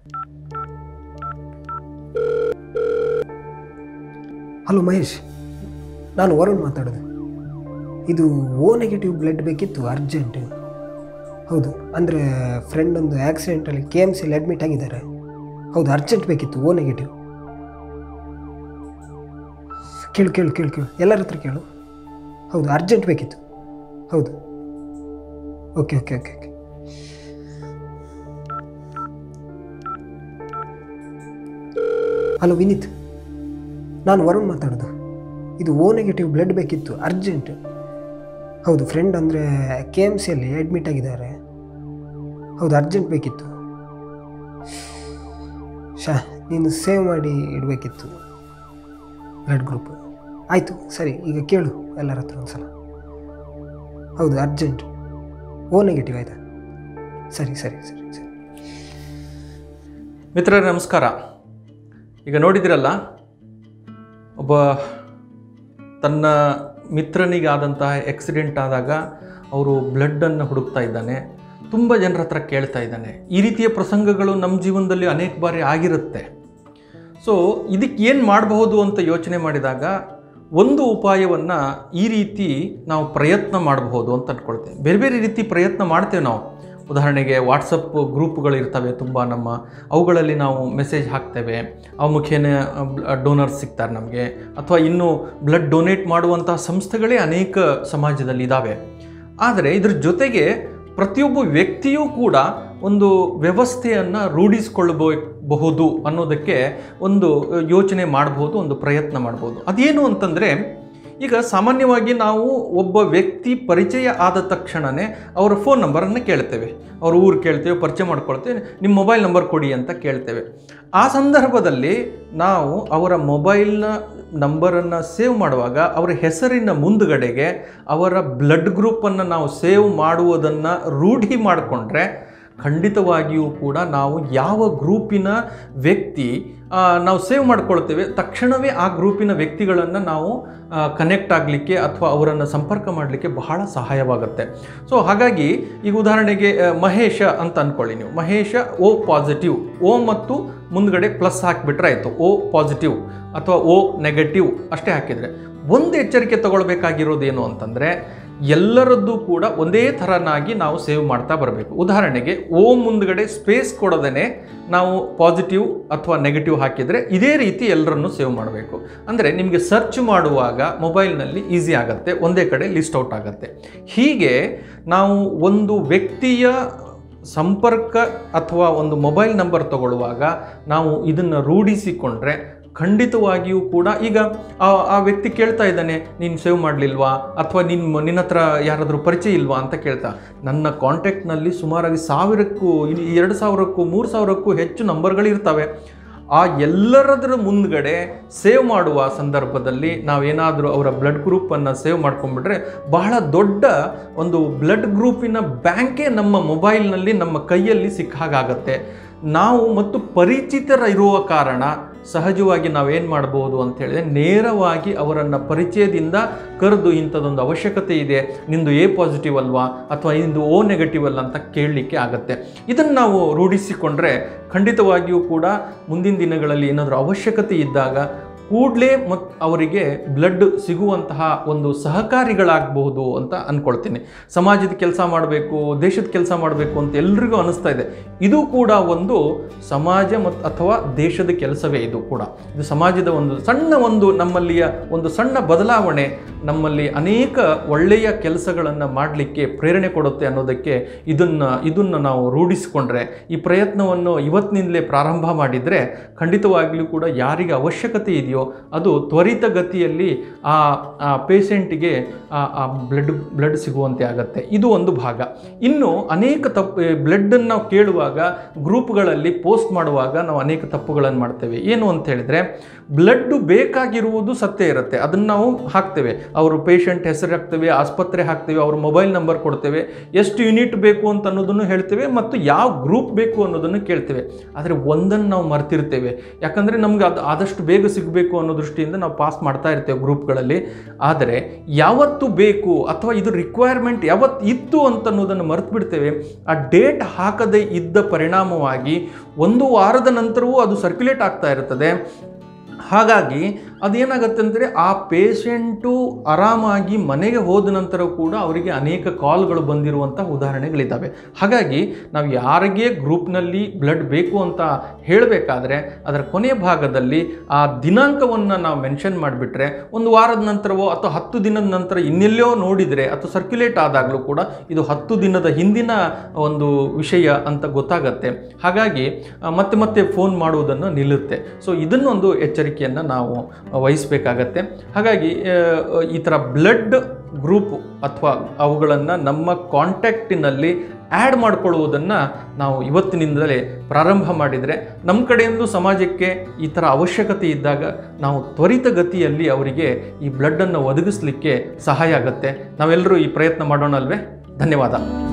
hello Mahesh ನಾನು ವರುಣ್ ಮಾತಾಡೋದು ಇದು ಓ ನೆಗೆಟಿವ್ ಬ್ಲಡ್ ಬೇಕಿತ್ತು ಅರ್ಜೆಂಟ್ ಹೌದು ಅಂದರೆ ಫ್ರೆಂಡ್ ಒಂದು ಆಕ್ಸಿಡೆಂಟಲ್ಲಿ ಕೆ ಎಮ್ ಸಿಲಿ ಅಡ್ಮಿಟ್ ಆಗಿದ್ದಾರೆ ಹೌದು ಅರ್ಜೆಂಟ್ ಬೇಕಿತ್ತು ಓ ನೆಗೆಟಿವ್ ಕೇಳು ಕೇಳು ಕೇಳು ಕೇಳು ಎಲ್ಲರ ಹತ್ರ ಕೇಳು ಹೌದು ಅರ್ಜೆಂಟ್ ಬೇಕಿತ್ತು ಹೌದು okay okay okay okay hello Vineeth ನಾನು ವರುಣ್ ಮಾತಾಡೋದು ಇದು ಓ ನೆಗೆಟಿವ್ ಬ್ಲಡ್ ಬೇಕಿತ್ತು ಅರ್ಜೆಂಟ್ ಹೌದು ಫ್ರೆಂಡ್ ಅಂದರೆ ಕೆ ಎಮ್ ಸಿಯಲ್ಲಿ ಅಡ್ಮಿಟ್ ಆಗಿದ್ದಾರೆ ಹೌದು ಅರ್ಜೆಂಟ್ ಬೇಕಿತ್ತು ಶಾ ನೀನು ಸೇವ್ ಮಾಡಿ ಇಡಬೇಕಿತ್ತು ಬ್ಲಡ್ ಗ್ರೂಪ್ ಆಯಿತು ಸರಿ ಈಗ ಕೇಳು ಎಲ್ಲರ ಹತ್ರ ಒಂದು ಸಲ ಹೌದು ಅರ್ಜೆಂಟ್ ಓ ನೆಗೆಟಿವ್ ಆಯಿತಾ ಸರಿ ಸರಿ ಸರಿ ಸರಿ ಮಿತ್ರರೇ ನಮಸ್ಕಾರ ಈಗ ನೋಡಿದಿರಲ್ಲ ಒಬ್ಬ ತನ್ನ ಮಿತ್ರನಿಗಾದಂತಹ ಆಕ್ಸಿಡೆಂಟ್ ಆದಾಗ ಅವರು ಬ್ಲಡ್ಡನ್ನು ಹುಡುಕ್ತಾ ಇದ್ದಾನೆ ತುಂಬ ಜನರ ಹತ್ರ ಕೇಳ್ತಾ ಇದ್ದಾನೆ ಈ ರೀತಿಯ ಪ್ರಸಂಗಗಳು ನಮ್ಮ ಜೀವನದಲ್ಲಿ ಅನೇಕ ಬಾರಿ ಆಗಿರುತ್ತೆ ಸೊ ಇದಕ್ಕೆ ಏನು ಮಾಡಬಹುದು ಅಂತ ಯೋಚನೆ ಮಾಡಿದಾಗ ಒಂದು ಉಪಾಯವನ್ನು ಈ ರೀತಿ ನಾವು ಪ್ರಯತ್ನ ಮಾಡಬಹುದು ಅಂತ ಅಂದ್ಕೊಳ್ತೇವೆ ಬೇರೆ ಬೇರೆ ರೀತಿ ಪ್ರಯತ್ನ ಮಾಡ್ತೇವೆ ನಾವು ಉದಾಹರಣೆಗೆ ವಾಟ್ಸಪ್ ಗ್ರೂಪ್ಗಳು ಇರ್ತವೆ ತುಂಬ ನಮ್ಮ ಅವುಗಳಲ್ಲಿ ನಾವು ಮೆಸೇಜ್ ಹಾಕ್ತೇವೆ ಅವು ಮುಖೇನ ಡೋನರ್ಸ್ ಸಿಗ್ತಾರೆ ನಮಗೆ ಅಥವಾ ಇನ್ನು ಬ್ಲಡ್ ಡೊನೇಟ್ ಮಾಡುವಂತಹ ಸಂಸ್ಥೆಗಳೇ ಅನೇಕ ಸಮಾಜದಲ್ಲಿ ಇದ್ದಾವೆ ಆದರೆ ಇದ್ರ ಜೊತೆಗೆ ಪ್ರತಿಯೊಬ್ಬ ವ್ಯಕ್ತಿಯೂ ಕೂಡ ಒಂದು ವ್ಯವಸ್ಥೆಯನ್ನು ರೂಢಿಸಿಕೊಳ್ಳಬಹುದು ಅನ್ನೋದಕ್ಕೆ ಒಂದು ಯೋಚನೆ ಮಾಡಬಹುದು ಒಂದು ಪ್ರಯತ್ನ ಮಾಡ್ಬೋದು ಅದೇನು ಅಂತಂದರೆ ಈಗ ಸಾಮಾನ್ಯವಾಗಿ ನಾವು ಒಬ್ಬ ವ್ಯಕ್ತಿ ಪರಿಚಯ ಆದ ತಕ್ಷಣವೇ ಅವರ ಫೋನ್ ನಂಬರನ್ನು ಕೇಳ್ತೇವೆ ಅವ್ರ ಊರು ಕೇಳ್ತೇವೆ ಪರಿಚಯ ಮಾಡ್ಕೊಳ್ತೇವೆ ನಿಮ್ಮ ಮೊಬೈಲ್ ನಂಬರ್ ಕೊಡಿ ಅಂತ ಕೇಳ್ತೇವೆ ಆ ಸಂದರ್ಭದಲ್ಲಿ ನಾವು ಅವರ ಮೊಬೈಲ್ನ ನಂಬರನ್ನು ಸೇವ್ ಮಾಡುವಾಗ ಅವರ ಹೆಸರಿನ ಮುಂದುಗಡೆಗೆ ಅವರ ಬ್ಲಡ್ ಗ್ರೂಪನ್ನು ನಾವು ಸೇವ್ ಮಾಡುವುದನ್ನು ರೂಢಿ ಮಾಡಿಕೊಂಡ್ರೆ ಖಂಡಿತವಾಗಿಯೂ ಕೂಡ ನಾವು ಯಾವ ಗ್ರೂಪಿನ ವ್ಯಕ್ತಿ ಆ, ನಾವು ಸೇವ್ ಮಾಡ್ಕೊಳ್ತೇವೆ ತಕ್ಷಣವೇ ಆ ಗ್ರೂಪಿನ ವ್ಯಕ್ತಿಗಳನ್ನು ನಾವು ಕನೆಕ್ಟ್ ಆಗಲಿಕ್ಕೆ ಅಥವಾ ಅವರನ್ನು ಸಂಪರ್ಕ ಮಾಡಲಿಕ್ಕೆ ಬಹಳ ಸಹಾಯವಾಗುತ್ತೆ ಸೊ ಹಾಗಾಗಿ ಈಗ ಉದಾಹರಣೆಗೆ ಆ, ಮಹೇಶ ಅಂತ ಅಂದ್ಕೊಳ್ಳಿ ನೀವು ಮಹೇಶ ಓ ಪಾಸಿಟಿವ್ ಓ ಮತ್ತು ಮುಂದ್ಗಡೆ ಪ್ಲಸ್ ಹಾಕಿಬಿಟ್ರೆ ಆಯಿತು ಓ ಪಾಸಿಟಿವ್ ಅಥವಾ ಓ ನೆಗೆಟಿವ್ ಅಷ್ಟೇ ಹಾಕಿದರೆ ಒಂದು ಎಚ್ಚರಿಕೆ ತಗೊಳ್ಬೇಕಾಗಿರೋದೇನು ಅಂತಂದರೆ ಎಲ್ಲರದ್ದು ಕೂಡ ಒಂದೇ ಥರನಾಗಿ ನಾವು ಸೇವ್ ಮಾಡ್ತಾ ಬರಬೇಕು ಉದಾಹರಣೆಗೆ ಓ ಮುಂದ್ಗಡೆ ಸ್ಪೇಸ್ ಕೊಡದೇ ನಾವು ಪಾಸಿಟಿವ್ ಅಥವಾ ನೆಗೆಟಿವ್ ಹಾಕಿದರೆ ಇದೇ ರೀತಿ ಎಲ್ಲರನ್ನು ಸೇವ್ ಮಾಡಬೇಕು ಅಂದರೆ ನಿಮಗೆ ಸರ್ಚ್ ಮಾಡುವಾಗ ಮೊಬೈಲ್ನಲ್ಲಿ ಈಸಿ ಆಗುತ್ತೆ ಒಂದೇ ಕಡೆ ಲಿಸ್ಟ್ ಔಟ್ ಆಗುತ್ತೆ ಹೀಗೆ ನಾವು ಒಂದು ವ್ಯಕ್ತಿಯ ಸಂಪರ್ಕ ಅಥವಾ ಒಂದು ಮೊಬೈಲ್ ನಂಬರ್ ತಗೊಳ್ಳುವಾಗ ನಾವು ಇದನ್ನು ರೂಢಿಸಿಕೊಂಡ್ರೆ ಖಂಡಿತವಾಗಿಯೂ ಕೂಡ ಈಗ ಆ ಆ ವ್ಯಕ್ತಿ ಕೇಳ್ತಾ ಇದ್ದಾನೆ ನೀನು ಸೇವ್ ಮಾಡಲಿಲ್ವಾ ಅಥವಾ ನಿನ್ನ ನಿನ್ನ ಹತ್ರ ಯಾರಾದರೂ ಪರಿಚಯ ಇಲ್ವಾ ಅಂತ ಕೇಳ್ತಾ ನನ್ನ ಕಾಂಟ್ಯಾಕ್ಟ್ನಲ್ಲಿ ಸುಮಾರಾಗಿ ಸಾವಿರಕ್ಕೂ ಇನ್ನು ಎರಡು ಸಾವಿರಕ್ಕೂ ಮೂರು ಸಾವಿರಕ್ಕೂ ಹೆಚ್ಚು ನಂಬರ್ಗಳಿರ್ತವೆ ಆ ಎಲ್ಲರದ್ರ ಮುಂದ್ಗಡೆ ಸೇವ್ ಮಾಡುವ ಸಂದರ್ಭದಲ್ಲಿ ನಾವೇನಾದರೂ ಅವರ ಬ್ಲಡ್ ಗ್ರೂಪನ್ನು ಸೇವ್ ಮಾಡ್ಕೊಂಡ್ಬಿಟ್ರೆ ಬಹಳ ದೊಡ್ಡ ಒಂದು ಬ್ಲಡ್ ಗ್ರೂಪಿನ ಬ್ಯಾಂಕೇ ನಮ್ಮ ಮೊಬೈಲ್ನಲ್ಲಿ ನಮ್ಮ ಕೈಯಲ್ಲಿ ಸಿಕ್ಕ ಹಾಗಾಗತ್ತೆ ನಾವು ಮತ್ತು ಪರಿಚಿತರ ಇರುವ ಕಾರಣ ಸಹಜವಾಗಿ ನಾವೇನು ಮಾಡ್ಬೋದು ಅಂತ ಹೇಳಿದ್ರೆ ನೇರವಾಗಿ ಅವರನ್ನು ಪರಿಚಯದಿಂದ ಕರೆದು ಇಂಥದ್ದೊಂದು ಅವಶ್ಯಕತೆ ಇದೆ ನಿಂದು ಎ ಪಾಸಿಟಿವ್ ಅಲ್ವಾ ಅಥವಾ ಇಂದು ಓ ನೆಗೆಟಿವ್ ಅಲ್ಲ ಅಂತ ಕೇಳಲಿಕ್ಕೆ ಆಗುತ್ತೆ ಇದನ್ನು ನಾವು ರೂಢಿಸಿಕೊಂಡ್ರೆ ಖಂಡಿತವಾಗಿಯೂ ಕೂಡ ಮುಂದಿನ ದಿನಗಳಲ್ಲಿ ಏನಾದರೂ ಅವಶ್ಯಕತೆ ಇದ್ದಾಗ ಕೂಡಲೇ ಮತ್ತು ಅವರಿಗೆ ಬ್ಲಡ್ ಸಿಗುವಂತಹ ಒಂದು ಸಹಕಾರಿಗಳಾಗಬಹುದು ಅಂತ ಅಂದ್ಕೊಳ್ತೀನಿ ಸಮಾಜದ ಕೆಲಸ ಮಾಡಬೇಕು ದೇಶದ ಕೆಲಸ ಮಾಡಬೇಕು ಅಂತ ಎಲ್ರಿಗೂ ಅನಿಸ್ತಾ ಇದೆ ಇದು ಕೂಡ ಒಂದು ಸಮಾಜ ಮತ್ತು ಅಥವಾ ದೇಶದ ಕೆಲಸವೇ ಇದು ಕೂಡ ಇದು ಸಮಾಜದ ಒಂದು ಸಣ್ಣ ಒಂದು ನಮ್ಮಲ್ಲಿಯ ಒಂದು ಸಣ್ಣ ಬದಲಾವಣೆ ನಮ್ಮಲ್ಲಿ ಅನೇಕ ಒಳ್ಳೆಯ ಕೆಲಸಗಳನ್ನು ಮಾಡಲಿಕ್ಕೆ ಪ್ರೇರಣೆ ಕೊಡುತ್ತೆ ಅನ್ನೋದಕ್ಕೆ ಇದನ್ನು ಇದನ್ನು ನಾವು ರೂಢಿಸಿಕೊಂಡ್ರೆ ಈ ಪ್ರಯತ್ನವನ್ನು ಇವತ್ತಿನಿಂದಲೇ ಪ್ರಾರಂಭ ಮಾಡಿದರೆ ಖಂಡಿತವಾಗಲೂ ಕೂಡ ಯಾರಿಗೆ ಅವಶ್ಯಕತೆ ಇದೆಯೋ ಅದು ತ್ವರಿತಗತಿಯಲ್ಲಿ ಆ ಆ ಪೇಷಂಟಿಗೆ ಆ ಆ ಬ್ಲಡ್ ಬ್ಲಡ್ ಸಿಗುವಂತೆ ಆಗುತ್ತೆ ಇದು ಒಂದು ಭಾಗ ಇನ್ನು ಅನೇಕ ತಪ್ಪು ಬ್ಲಡ್ಡನ್ನು ನಾವು ಕೇಳುವಾಗ ಗ್ರೂಪ್ಗಳಲ್ಲಿ ಪೋಸ್ಟ್ ಮಾಡುವಾಗ ನಾವು ಅನೇಕ ತಪ್ಪುಗಳನ್ನು ಮಾಡ್ತೇವೆ ಏನು ಅಂತ ಹೇಳಿದರೆ ಬ್ಲಡ್ಡು ಬೇಕಾಗಿರುವುದು ಸತ್ಯ ಇರುತ್ತೆ ಅದನ್ನು ನಾವು ಹಾಕ್ತೇವೆ ಅವರು ಪೇಷಂಟ್ ಹೆಸರು ಹಾಕ್ತೇವೆ ಆಸ್ಪತ್ರೆ ಹಾಕ್ತೇವೆ ಅವ್ರ ಮೊಬೈಲ್ ನಂಬರ್ ಕೊಡ್ತೇವೆ ಎಷ್ಟು ಯೂನಿಟ್ ಬೇಕು ಅಂತ ಅನ್ನೋದನ್ನು ಹೇಳ್ತೇವೆ ಮತ್ತು ಯಾವ ಗ್ರೂಪ್ ಬೇಕು ಅನ್ನೋದನ್ನು ಕೇಳ್ತೇವೆ ಆದರೆ ಒಂದನ್ನು ನಾವು ಮರ್ತಿರ್ತೇವೆ ಯಾಕಂದರೆ ನಮ್ಗೆ ಅದು ಆದಷ್ಟು ಬೇಗ ಸಿಗಬೇಕು ಅನ್ನೋ ದೃಷ್ಟಿಯಿಂದ ನಾವು ಪಾಸ್ ಮಾಡ್ತಾ ಇರ್ತೇವೆ ಗ್ರೂಪ್ಗಳಲ್ಲಿ ಆದರೆ ಯಾವತ್ತು ಬೇಕು ಅಥವಾ ಇದು ರಿಕ್ವೈರ್ಮೆಂಟ್ ಯಾವತ್ತು ಇತ್ತು ಅಂತ ಅನ್ನೋದನ್ನು ಮರೆತು ಬಿಡ್ತೇವೆ ಆ ಡೇಟ್ ಹಾಕದೇ ಇದ್ದ ಪರಿಣಾಮವಾಗಿ ಒಂದು ವಾರದ ನಂತರವೂ ಅದು ಸರ್ಕ್ಯುಲೇಟ್ ಆಗ್ತಾ ಇರ್ತದೆ ಹಾಗಾಗಿ ಅದೇನಾಗುತ್ತೆ ಅಂದರೆ ಆ ಪೇಷಂಟು ಆರಾಮಾಗಿ ಮನೆಗೆ ಹೋದ ನಂತರ ಕೂಡ ಅವರಿಗೆ ಅನೇಕ ಕಾಲ್ಗಳು ಬಂದಿರುವಂಥ ಉದಾಹರಣೆಗಳಿದ್ದಾವೆ ಹಾಗಾಗಿ ನಾವು ಯಾರಿಗೆ ಗ್ರೂಪ್ನಲ್ಲಿ ಬ್ಲಡ್ ಬೇಕು ಅಂತ ಹೇಳಬೇಕಾದ್ರೆ ಅದರ ಕೊನೆಯ ಭಾಗದಲ್ಲಿ ಆ ದಿನಾಂಕವನ್ನು ನಾವು ಮೆನ್ಷನ್ ಮಾಡಿಬಿಟ್ರೆ ಒಂದು ವಾರದ ನಂತರವೋ ಅಥವಾ ಹತ್ತು ದಿನದ ನಂತರ ಇನ್ನೆಲ್ಲೋ ನೋಡಿದರೆ ಅಥವಾ ಸರ್ಕ್ಯುಲೇಟ್ ಆದಾಗಲೂ ಕೂಡ ಇದು ಹತ್ತು ದಿನದ ಹಿಂದಿನ ಒಂದು ವಿಷಯ ಅಂತ ಗೊತ್ತಾಗತ್ತೆ ಹಾಗಾಗಿ ಆ, ಮತ್ತೆ ಮತ್ತೆ ಫೋನ್ ಮಾಡುವುದನ್ನು ನಿಲ್ಲುತ್ತೆ ಸೊ ಇದನ್ನೊಂದು ಎಚ್ಚರಿಕೆಯನ್ನು ನಾವು ವಹಿಸಬೇಕಾಗತ್ತೆ ಹಾಗಾಗಿ ಆ, ಈ ಥರ ಬ್ಲಡ್ ಗ್ರೂಪ್ ಅಥವಾ ಅವುಗಳನ್ನು ನಮ್ಮ ಕಾಂಟ್ಯಾಕ್ಟಿನಲ್ಲಿ ಆ್ಯಡ್ ಮಾಡ್ಕೊಳ್ಳುವುದನ್ನು ನಾವು ಇವತ್ತಿನಿಂದಲೇ ಪ್ರಾರಂಭ ಮಾಡಿದರೆ ನಮ್ಮ ಕಡೆಯಿಂದ ಸಮಾಜಕ್ಕೆ ಈ ಥರ ಅವಶ್ಯಕತೆ ಇದ್ದಾಗ ನಾವು ತ್ವರಿತಗತಿಯಲ್ಲಿ ಅವರಿಗೆ ಈ ಬ್ಲಡ್ಡನ್ನು ಒದಗಿಸಲಿಕ್ಕೆ ಸಹಾಯ ಆಗುತ್ತೆ ನಾವೆಲ್ಲರೂ ಈ ಪ್ರಯತ್ನ ಮಾಡೋಣ ಅಲ್ವೇ ಧನ್ಯವಾದ